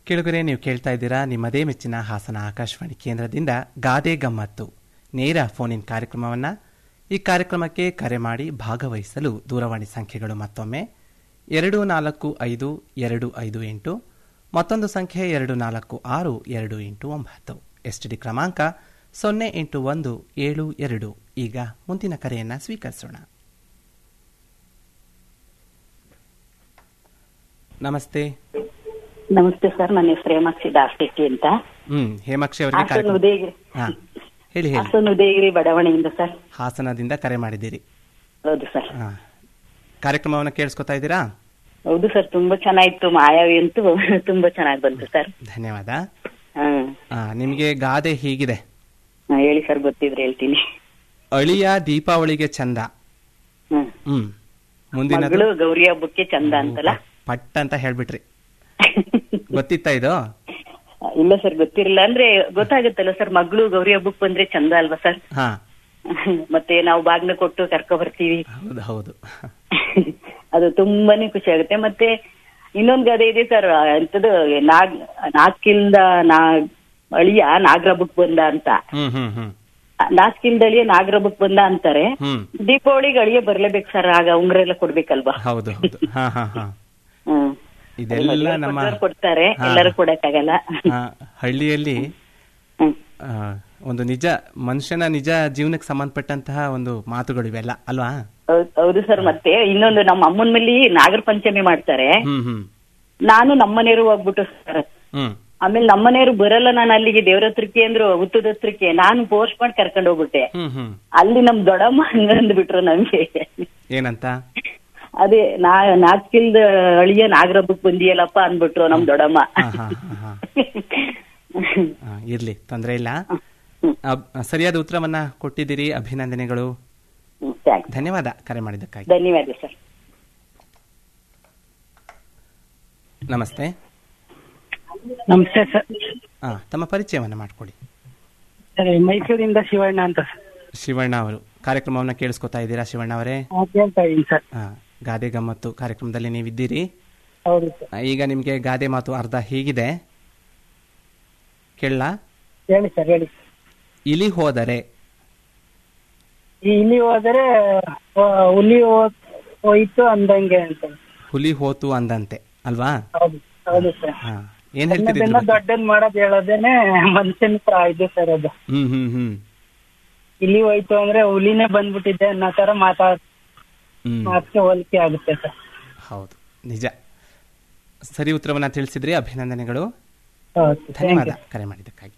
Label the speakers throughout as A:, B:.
A: ಕೆಳಗರೆ ನೀವು ಕೇಳ್ತಾ ಇದ್ದೀರಾ ನಿಮ್ಮದೇ ಮೆಚ್ಚಿನ ಹಾಸನ ಆಕಾಶವಾಣಿ ಕೇಂದ್ರದಿಂದ ಗಾದೆ ಗಮ್ಮತ್ತು ನೇರ ಫೋನ್ ಇನ್ ಕಾರ್ಯಕ್ರಮವನ್ನು ಈ ಕಾರ್ಯಕ್ರಮಕ್ಕೆ ಕರೆ ಮಾಡಿ ಭಾಗವಹಿಸಲು ದೂರವಾಣಿ ಸಂಖ್ಯೆಗಳು ಮತ್ತೊಮ್ಮೆ ಎರಡು ನಾಲ್ಕು ಐದು ಎರಡು ಐದು ಎಂಟು ಮತ್ತೊಂದು ಸಂಖ್ಯೆ ಎರಡು ನಾಲ್ಕು ಆರು ಎರಡು ಎಂಟು ಒಂಬತ್ತು ಎಸ್ ಡಿ ಕ್ರಮಾಂಕ ಸೊನ್ನೆ ಎಂಟು ಒಂದು ಏಳು ಎರಡು ಈಗ ಮುಂದಿನ ಕರೆಯನ್ನು ಸ್ವೀಕರಿಸೋಣ ನಮಸ್ತೆ
B: ನಮಸ್ತೆ ಸರ್ ನನ್ನ ಹೆಸರು ಹೇಮಾಕ್ಷಿ ದಾಸ್ಟೆಟ್ಟಿ ಅಂತ
A: ಹ್ಮ್ ಹೇಮಾಕ್ಷಿ ಅವರಿಗೆ
B: ಹಾಸನ
A: ಕಾರ್ಯಕ್ರಮ
B: ಉದಯಗಿರಿ
A: ಹಾ ಹೇಳಿ ಹೇಳಿ
B: ಹಾಸನ ಉದಯಗಿರಿ ಬಡಾವಣೆಯಿಂದ ಸರ್
A: ಹಾಸನದಿಂದ ಕರೆ ಮಾಡಿದ್ದೀರಿ
B: ಹೌದು ಸರ್
A: ಹಾ ಕಾರ್ಯಕ್ರಮವನ್ನು ಕೇಳಿಸ್ಕೊತಾ ಇದ್ದೀರಾ
B: ಹೌದು ಸರ್ ತುಂಬಾ ಚೆನ್ನಾಗಿತ್ತು ಮಾಯಾವಿ ಅಂತೂ ತುಂಬಾ ಚೆನ್ನಾಗಿ ಬಂತು ಸರ್
A: ಧನ್ಯವಾದ
B: ಹ್ಮ್
A: ಆ, ನಿಮ್ಗೆ ಗಾದೆ ಹೀಗಿದೆ
B: ಹಾ, ಹೇಳಿ ಸರ್ ಗೊತ್ತಿದ್ರೆ ಹೇಳ್ತೀನಿ
A: ಅಳಿಯ ದೀಪಾವಳಿಗೆ ಚಂದ
B: ಹ್ಮ್
A: ಹ್ಮ್ ಮುಂದಿನದು
B: ಮಗಳು ಗೌರಿ ಹಬ್ಬಕ್ಕೆ ಚಂದ ಅಂತಲ್ಲ
A: ಪಟ್ ಅಂತ ಹೇಳ್ಬಿಟ್ರಿ ಗೊತ್ತಿತ್ತಾ ಇದು
B: ಇಲ್ಲ ಸರ್ ಗೊತ್ತಿರಲಿಲ್ಲ ಅಂದ್ರೆ ಗೊತ್ತಾಗುತ್ತಲ್ಲ ಸರ್ ಮಗಳು ಗೌರಿ ಹಬ್ಬಕ್ಕೆ ಬಂದ್ರೆ ಚಂದ ಅಲ್ವಾ ಸರ್
A: ಹಾ
B: ಮತ್ತೆ ನಾವು ಬಾಗ್ನ ಕೊಟ್ಟು ಕರ್ಕೊ ಬರ್ತೀವಿ
A: ಹೌದು ಹೌದು
B: ಅದು ತುಂಬಾನೇ ಖುಷಿ ಆಗುತ್ತೆ ಮತ್ತೆ ಇನ್ನೊಂದ್ ಗಾದೆ ಇದೆ ಸರ್ ಎಂತದು ನಾಗ್ ನಾಲ್ಕಿಲ್ದ ನಾ ಅಳಿಯ ನಾಗರಬ್ಬಕ್ ಬಂದ ಅಂತ
A: ಹ್ಮ್ ಹ್ಮ್ ಹ್ಮ್
B: ನಾಲ್ಕಿಲ್ದ ಅಳಿಯ ನಾಗರಬ್ಬಕ್ ಬಂದ ಅಂತಾರೆ
A: ಹ್ಮ್
B: ದೀಪಾವಳಿಗೆ ಅಳಿಯ ಬರ್ಲೇಬೇಕು ಸರ್ ಆಗ ಉಂಗ್ರ ಎಲ್ಲ ಕೊಡ್ಬೇಕಲ್ವಾ
A: ಹೌದು ಹೌದು ಹಾ ಹಾ ಹಾ
B: ಹ್ಮ್
A: ಇದೆಲ್ಲ
B: ಮದ್ವೆ
A: ನಮ್ಮ
B: ಕೊಟ್ಟೋರ್ ಕೊಡ್ತಾರೆ
A: ಹಾ.
B: ಎಲ್ಲರೂ ಕೊಡಕ್ಕಾಗಲ್ಲ
A: ಆ, ಹಳ್ಳಿಯಲ್ಲಿ
B: ಹ್ಮ್.
A: ಆ, ಒಂದು ನಿಜ ಮನುಷ್ಯನ ನಿಜ ಜೀವನಕ್ಕೆ ಸಂಬಂಧಪಟ್ಟಂತಹ ಒಂದು ಮಾತುಗಳು ಇವೆಲ್ಲ ಅಲ್ವಾ
B: ಹೌದ್- ಹೌದು ಸರ್ ಮತ್ತೆ ಇನ್ನೊಂದು ನಮ್ಮ ಅಮ್ಮನ ಮೇಲೆ ನಾಗರ ಪಂಚಮಿ ಮಾಡ್ತಾರೆ
A: ಹ್ಮ್ ಹ್ಮ್
B: ನಾನು ನಮ್ಮನೆಯವರು ಹೋಗ್ಬಿಟ್ಟು ಸರ್
A: ಹ್ಮ್
B: ಆಮೇಲೆ ನಮ್ಮನೆಯವರು ಬರಲ್ಲ ನಾನು ಅಲ್ಲಿಗೆ ದೇವ್ರ ಹತ್ರಕ್ಕೆ ಅಂದ್ರು ಹುತ್ತದ ಹತ್ರಕ್ಕೆ ನಾನು ಪೋಸ್ಟ್ ಮಾಡಿ ಕರ್ಕೊಂಡು ಹೋಗ್ಬಿಟ್ಟೆ
A: ಹ್ಮ್ ಹ್ಮ್
B: ಅಲ್ಲಿ ನಮ್ ದೊಡ್ಡಮ್ಮ ಹಂಗ ಅಂದ್ಬಿಟ್ರು ನಮ್ಗೆ
A: ಏನಂತ
B: ಅದೇ ನಾ ನಾಚಿಲ್ದ ಅಳಿಯ ನಾಗರಬ್ಬಕ್ ಬಂದಿಯಲ್ಲಪ್ಪ ಅಂದ್ಬಿಟ್ರು ನಮ್ ದೊಡ್ಡಮ್ಮ
A: ಹಾ ಹಾ ಹಾ ಹಾ ಆ, ಇರ್ಲಿ ತೊಂದರೆ ಇಲ್ಲ ಅಬ್- ಸರಿಯಾದ ಉತ್ತರವನ್ನ ಕೊಟ್ಟಿದ್ದೀರಿ ಅಭಿನಂದನೆಗಳು
B: ಹ್ಮ್, thanks.
A: ಧನ್ಯವಾದ ಕರೆ ಮಾಡಿದ್ದಕ್ಕಾಗಿ
B: ಧನ್ಯವಾದ ಸರ್
A: ನಮಸ್ತೆ
C: ನಮಸ್ತೆ ಸರ್
A: ಆ, ತಮ್ಮ ಪರಿಚಯವನ್ನ ಮಾಡಿಕೊಡಿ
C: ಸರಿ ಮೈಸೂರಿಂದ ಶಿವಣ್ಣ ಅಂತ ಸರ್
A: ಶಿವಣ್ಣ ಅವರು ಕಾರ್ಯಕ್ರಮವನ್ನ ಕೇಳಿಸ್ಕೊತಾ ಇದ್ದೀರಾ ಶಿವಣ್ಣ ಅವರೇ
C: ಹಾ, ಕೇಳ್ತಾ ಇದೀನಿ ಸರ್
A: ಆ, ಗಾದೆ ಗಮ್ಮತ್ತು ಕಾರ್ಯಕ್ರಮದಲ್ಲಿ ನೀವಿದ್ದೀರಿ
C: ಹೌದು ಸರ್
A: ಆ, ಈಗ ನಿಮ್ಗೆ ಗಾದೆ ಮಾತು ಅರ್ಧ ಹೀಗಿದೆ ಕೇಳಲ್ಲ
C: ಹೇಳಿ ಸರ್ ಹೇಳಿ
A: ಇಲಿ ಹೋದರೆ
C: ಈ ಇಲ್ಲಿ ಹೋದರೆ ಆ, ಹುಲಿ ಹೋ- ಹೋಯ್ತು ಅಂದಂಗೆ ಅಂತ
A: ಹುಲಿ ಹೋತು ಅಂದಂತೆ ಅಲ್ವಾ
C: ಹೌದು ಹೌದು ಸರ್
A: ಹಾ ಏನ್ ಹೇಳ್ತೀರಿ ಇದ್ರ
C: ಸಣ್ಣದನ್ನ
A: ಬಗ್ಗೆ?
C: ದೊಡ್ಡದ್ ಮಾಡೋದ್ ಹೇಳೋದೇನೆ ಮನುಷ್ಯನ ಹತ್ರ ಇದು ಸರ್ ಅದು
A: ಹ್ಮ್ ಹ್ಮ್ ಹ್ಮ್
C: ಇಲ್ಲಿ ಹೋಯ್ತು ಅಂದ್ರೆ ಹುಲಿನೇ ಬಂದ್ಬಿಟ್ಟಿದೆ ಅನ್ನೋ ತರ ಮಾತಾಡ್
A: ಹ್ಮ್
C: ಮಾತಿಗೆ ಹೋಲಿಕೆ ಆಗುತ್ತೆ ಸರ್
A: ಹೌದು ನಿಜ ಸರಿ ಉತ್ತರವನ್ನ ತಿಳಿಸಿದ್ರಿ ಅಭಿನಂದನೆಗಳು
C: ಹೌದು ಥ್ಯಾಂಕ್
A: ಧನ್ಯವಾದ
C: ಯು
A: ಕರೆ ಮಾಡಿದ್ದಕ್ಕಾಗಿ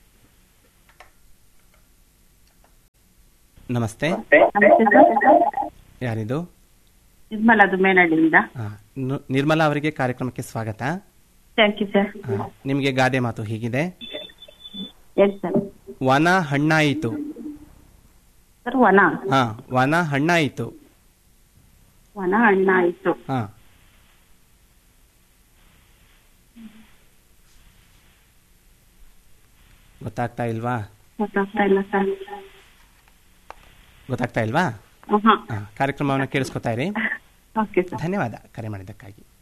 A: ನಮಸ್ತೆ
B: ನಮಸ್ತೆ ಸರ್
A: ಯಾರಿದು
B: ನಿರ್ಮಲಾ ದುಮೇನಹಳ್ಳಿಯಿಂದ
A: ಆ, ನು- ನಿರ್ಮಲಾ ಅವರಿಗೆ ಕಾರ್ಯಕ್ರಮಕ್ಕೆ ಸ್ವಾಗತ
B: ಥ್ಯಾಂಕ್ ಯು ಸರ್
A: ಆ, ನಿಮಗೆ ಗಾದೆ ಮಾತು ಹೀಗಿದೆ
B: ಹೇಳಿ ಸರ್
A: ವನ ಹಣ್ಣಾಯಿತು
B: ಸರ್ ವನ
A: ಹಾ ವನ ಹಣ್ಣಾಯಿತು
B: ವನ ಹಣ್ಣ ಆಯ್ತು
A: ಹಾ ಗೊತ್ತಾಗ್ತಾ ಇಲ್ವಾ
B: ಗೊತ್ತಾಗ್ತಾ ಇಲ್ಲ ಸರ್
A: ಗೊತ್ತಾಗ್ತಾ ಇಲ್ವಾ
B: ಹಾ
A: ಆ, ಕಾರ್ಯಕ್ರಮವನ್ನು ಕೇಳಿಸ್ಕೊತಾ ಇರಿ
B: ಓಕೆ ಸರ್
A: ಧನ್ಯವಾದ ಕರೆ ಮಾಡಿದ್ದಕ್ಕಾಗಿ